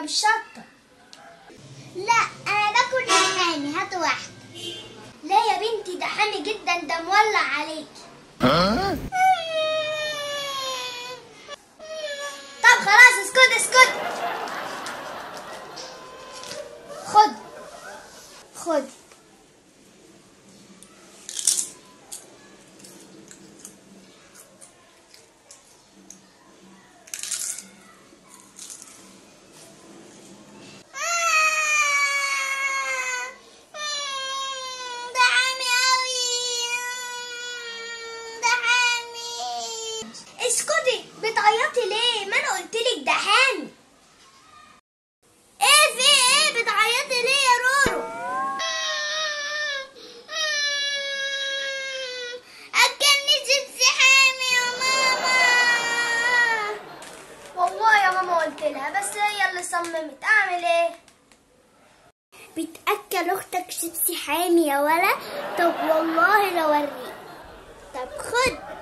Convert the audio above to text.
مش شطة لا انا باكل حامي هات واحده لا يا بنتي ده حامي جدا ده مولع عليك طب خلاص اسكت اسكت خد خد ده حامي قوي ده حامي اسكتي بتعيطي ليه ما انا قلتلك ده حامي ايه في ايه بتعيطي ليه يا رورو اكلني شيبسي حامي يا ماما والله يا ماما قلت لها بس هي اللي صممت اعمل ايه بتاكل اختك شيبسي حامي يا ولا طب والله لوريك طب خد